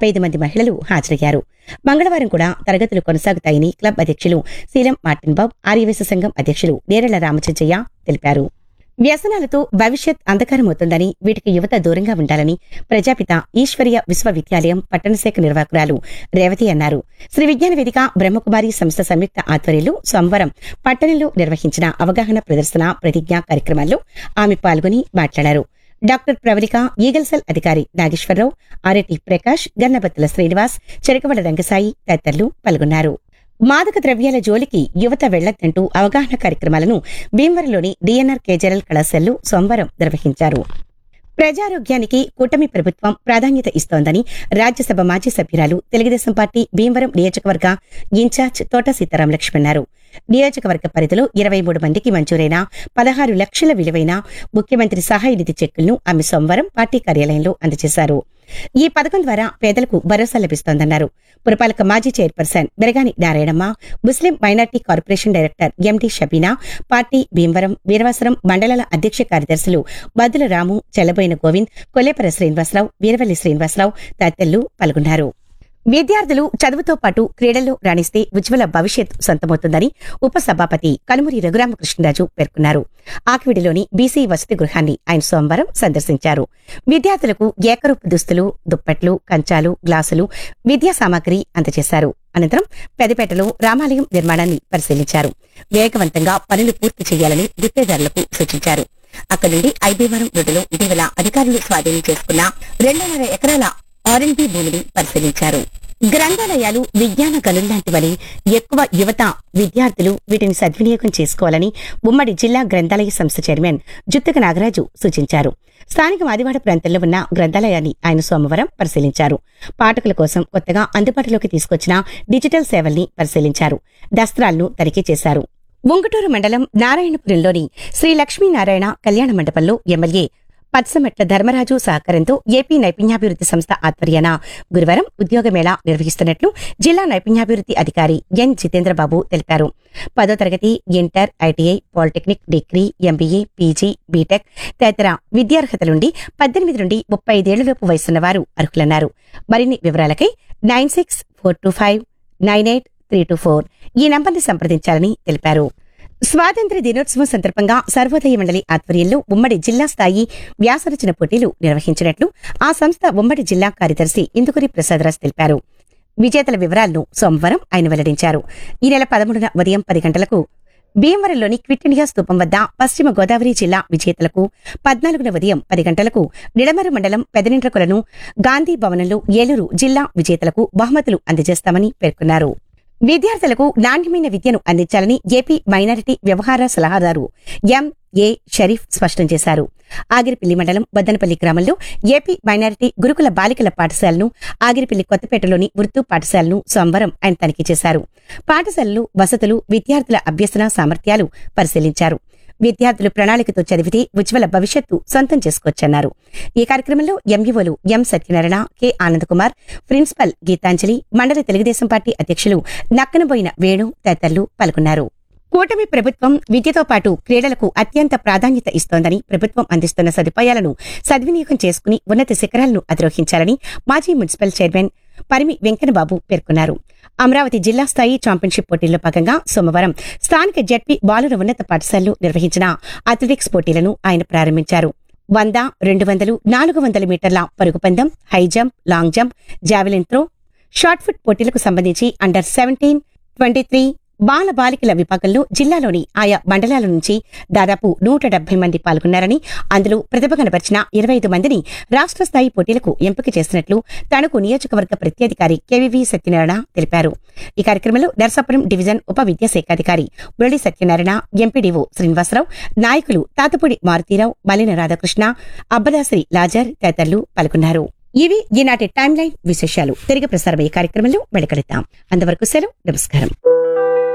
డెబ్బై ఐదు మంది మహిళలు హాజరయ్యారు మంగళవారం కూడా తరగతులు కొనసాగుతాయని క్లబ్ అధ్యక్షులు శీలం మార్టిన్ బాబ్ ఆర్యవేశ సంఘం అధ్యక్షులు నేరళ్ల రామచంద్రయ్య తెలిపారు వ్యసనాలతో భవిష్యత్ అంధకారమవుతుందని వీటికి యువత దూరంగా ఉండాలని ప్రజాపిత ఈశ్వరీయ విశ్వవిద్యాలయం పట్టణశాఖ నిర్వాహకురాలు రేవతి అన్నారు శ్రీ విజ్ఞాన వేదిక బ్రహ్మకుమారి సంస్థ సంయుక్త ఆధ్వర్యంలో సోమవారం పట్టణంలో నిర్వహించిన అవగాహన ప్రదర్శన ప్రతిజ్ఞ కార్యక్రమాల్లో ఆమె పాల్గొని మాట్లాడారు డాక్టర్ ప్రవళిక ఈగల్సెల్ అధికారి నాగేశ్వరరావు ఆర్ఎటి ప్రకాష్ గన్నబత్తుల శ్రీనివాస్ చెరకవడ రంగసాయి తదితరులు పాల్గొన్నారు మాదక ద్రవ్యాల జోలికి యువత వెళ్లొద్దంటూ అవగాహన కార్యక్రమాలను భీమవరంలోని డిఎన్ఆర్ కేజరల్ కళాశాలలో సోమవారం నిర్వహించారు ప్రజారోగ్యానికి కూటమి ప్రభుత్వం ప్రాధాన్యత ఇస్తోందని రాజ్యసభ మాజీ సభ్యురాలు తెలుగుదేశం పార్టీ భీమవరం నియోజకవర్గ ఇన్ఛార్జ్ తోట సీతారాం లక్ష్మణ్ అన్నారు నియోజకవర్గ పరిధిలో ఇరవై మూడు మందికి మంజూరైన పదహారు లక్షల విలువైన ముఖ్యమంత్రి సహాయ నిధి చెక్కులను ఆమె సోమవారం పార్టీ కార్యాలయంలో అందజేశారు ఈ పథకం ద్వారా పేదలకు భరోసా లభిస్తోందన్నారు పురపాలక మాజీ chairperson Beragani Narayanamma Muslim minority corporation director MD Shabeena party Bhimavaram Veeravasaram మండలాల అధ్యక్ష కార్యదర్శులు బద్దుల రాము చెల్లబోయిన గోవింద్ కొల్లేపర శ్రీనివాసరావు వీరవల్లి శ్రీనివాసరావు తదితరులు పాల్గొన్నారు విద్యార్థులు చదువుతో పాటు క్రీడల్లో రాణిస్తే ఉజ్వల భవిష్యత్ సొంతమవుతుందని ఉపసభాపతి కనుమూరి రఘురామకృష్ణరాజు పేర్కొన్నారు ఆకివిడిలోని బీసీ వసతి గృహాన్ని ఆయన సోమవారం సందర్శించారు విద్యార్థులకు ఏకరూపు దుస్తులు దుప్పట్లు కంచాలు గ్లాసులు విద్యా సామాగ్రి అందజేశారు అనంతరం పెదపేటలో రామాలయం నిర్మాణాన్ని పరిశీలించారు వేగవంతంగా పనులు పూర్తి చేయాలని గుత్తేదారులకు సూచించారు అక్కడి నుండి ఐబీవరం రోడ్డులో ఇటీవల అధికారులు స్వాధీనం చేసుకున్న రెండున్నర ఎకరాల ఆర్ఎన్బి భూమిని పరిశీలించారు గ్రంథాలయాలు విజ్ఞాన గనుల్లాంటివని ఎక్కువ యువత విద్యార్థులు వీటిని సద్వినియోగం చేసుకోవాలని ఉమ్మడి జిల్లా గ్రంథాలయ సంస్థ చైర్మన్ జుత్తక నాగరాజు సూచించారు స్థానిక మాదివాడ ప్రాంతంలో ఉన్న గ్రంథాలయాన్ని ఆయన సోమవారం పరిశీలించారు పాఠకుల కోసం కొత్తగా అందుబాటులోకి తీసుకొచ్చిన డిజిటల్ సేవల్ని పరిశీలించారు దస్త్రాలను తనిఖీ చేశారు ఉంగుటూరు మండలం నారాయణపురంలోని శ్రీ లక్ష్మీనారాయణ కళ్యాణ మండపంలో ఎమ్మెల్యే పచ్చమెట్ల ధర్మరాజు సహకారంతో ఏపీ నైపుణ్యాభివృద్ధి సంస్థ ఆధ్వర్యాన గురువారం ఉద్యోగ మేళా నిర్వహిస్తున్నట్లు జిల్లా నైపుణ్యాభివృద్ధి అధికారి ఎన్ జితేంద్రబాబు తెలిపారు పదో తరగతి inter ITI polytechnic degree MBA PG BTech తదితర విద్యార్హతలుండి పద్దెనిమిది నుండి ముప్పై ఐదేళ్లలోపు వయసున్న వారు అర్హులన్నారు మరిన్ని వివరాలకై nine six four two five nine eight three two four ఈ నంబర్ని సంప్రదించాలని తెలిపారు స్వాతంత్ర్య దినోత్సవం సందర్భంగా సర్వోదయ మండలి ఆధ్వర్యంలో ఉమ్మడి జిల్లా స్థాయి వ్యాసరచన పోటీలు నిర్వహించినట్లు ఆ సంస్థ ఉమ్మడి జిల్లా కార్యదర్శి ఇందుకురి ప్రసాదరాజ్ తెలిపారు విజేతల వివరాలను సోమవారం ఆయన వెల్లడించారు ఈ నెల పదమూడున ఉదయం పది గంటలకు భీమవరంలోని క్విట్ ఇండియా స్తూపం వద్ద పశ్చిమ గోదావరి జిల్లా విజేతలకు పద్నాలుగున ఉదయం పది గంటలకు నిడమరు మండలం పెదనిండ్రకులను గాంధీ భవనంలో ఏలూరు జిల్లా విజేతలకు బహుమతులు అందజేస్తామని పేర్కొన్నారు విద్యార్థులకు నాణ్యమైన విద్యను అందించాలని ఏపీ మైనారిటీ వ్యవహార సలహాదారు ఎం ఏ షరీఫ్ స్పష్టం చేశారు ఆగిరిపిల్లి మండలం బద్దనపల్లి గ్రామంలో ఏపీ మైనారిటీ గురుకుల బాలికల పాఠశాలను ఆగిరిపిల్లి కొత్తపేటలోని ఉర్దూ పాఠశాలను సోమవారం ఆయన తనిఖీ చేశారు పాఠశాలలు వసతులు విద్యార్థుల అభ్యసన సామర్థ్యాలు పరిశీలించారు విద్యార్థులు ప్రణాళికతో చదివితే ఉజ్వల భవిష్యత్తు సొంతం చేసుకోవచ్చన్నారు ఈ కార్యక్రమంలో ఎంఈఓలు M Satyanarayana K Anandakumar principal Geethanjali మండల తెలుగుదేశం పార్టీ అధ్యక్షులు నక్కనబోయిన వేణు తదితరులు పాల్గొన్నారు కూటమి ప్రభుత్వం విద్యతో పాటు క్రీడలకు అత్యంత ప్రాధాన్యత ఇస్తోందని ప్రభుత్వం అందిస్తున్న సదుపాయాలను సద్వినియోగం చేసుకుని ఉన్నత శిఖరాలను అధిరోహించాలని మాజీ మున్సిపల్ చైర్మన్ పరిమి వెంకన్నబాబు పేర్కొన్నారు అమరావతి జిల్లా స్థాయి ఛాంపియన్షిప్ పోటీల్లో భాగంగా సోమవారం స్థానిక జడ్పీ బాలుర ఉన్నత పాఠశాలలో నిర్వహించిన అథ్లెటిక్స్ పోటీలను ఆయన ప్రారంభించారు వంద రెండు వందలు నాలుగు వందల మీటర్ల పరుగు పందెం high jump long jump javelin throw shot put పోటీలకు సంబంధించి అండర్ సెవెంటీన్ ట్వంటీ త్రీ బాల బాలికల విభాగంలో జిల్లాలోని ఆయా మండలాల నుంచి దాదాపు నూట డెబ్బై మంది పాల్గొన్నారని అందులో ప్రతిభ కనబరిచిన ఇరవై ఐదు మందిని రాష్ట్ర స్థాయి పోటీలకు ఎంపిక చేసినట్లు తణుకు నియోజకవర్గ ప్రత్యేధికారి కెవివి సత్యనారాయణ తెలిపారు ఈ కార్యక్రమంలో నర్సాపురం డివిజన్ ఉప విద్యాశాఖాధికారి మురళి సత్యనారాయణ ఎంపీడీఓ శ్రీనివాసరావు నాయకులు తాతపూడి మారుతీరావు మలిన రాధాకృష్ణ అబ్బదాసరి లాజర్ తదితరులు పాల్గొన్నారు ఇవి ఈనాటి టైమ్ లైన్ విశేషాలు తిరిగి ప్రసారమయ్యే కార్యక్రమంలో వెళకడతాం అంతవరకు సెలవు నమస్కారం